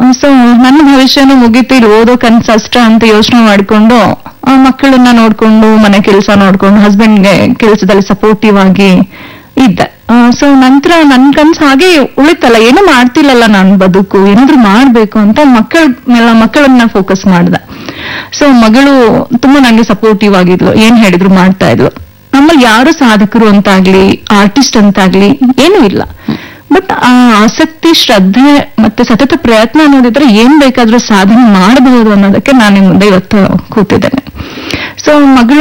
so ನನ್ನ ಭವಿಷ್ಯನೂ ಮುಗೀತು ಇಲ್ಲಿ ಓದೋ ಕನ್ಸು ಅಷ್ಟ ಅಂತ ಯೋಚನೆ ಮಾಡ್ಕೊಂಡು ಆ, ಮಕ್ಕಳನ್ನ ನೋಡ್ಕೊಂಡು ಮನೆ ಕೆಲಸ ನೋಡ್ಕೊಂಡು ಹಸ್ಬೆಂಡ್ಗೆ ಕೆಲಸದಲ್ಲಿ ಸಪೋರ್ಟಿವ್ ಆಗಿ ಇದ್ದೆ ಸೊ ನಂತರ ನನ್ ಕನ್ಸು ಹಾಗೆ ಉಳಿತಲ್ಲ ಏನು ಮಾಡ್ತಿಲ್ಲಲ್ಲ ನಾನು ಬದುಕು ಏನಾದ್ರೂ ಮಾಡ್ಬೇಕು ಅಂತ ಮಕ್ಕಳ ಮೇಲೆ ಮಕ್ಕಳನ್ನ ಫೋಕಸ್ ಮಾಡ್ದೆ ಸೊ ಮಗಳು ತುಂಬಾ ನಂಗೆ ಸಪೋರ್ಟಿವ್ ಆಗಿದ್ಲು ಏನ್ ಹೇಳಿದ್ರು ಮಾಡ್ತಾ ಇದ್ಲು ನಮ್ಮಲ್ಲಿ ಯಾರು ಸಾಧಕರು ಅಂತಾಗ್ಲಿ ಆರ್ಟಿಸ್ಟ್ ಅಂತಾಗ್ಲಿ ಏನೂ ಇಲ್ಲ ಬಟ್ ಆ ಆಸಕ್ತಿ ಶ್ರದ್ಧೆ ಮತ್ತೆ ಸತತ ಪ್ರಯತ್ನ ಅನ್ನೋದಿದ್ರೆ ಏನ್ ಬೇಕಾದ್ರೂ ಸಾಧನೆ ಮಾಡಬಹುದು ಅನ್ನೋದಕ್ಕೆ ನಾನು ನಿಮ್ ಮುಂದೆ ಇವತ್ತು ಕೂತಿದ್ದೇನೆ ಸೊ ಮಗಳು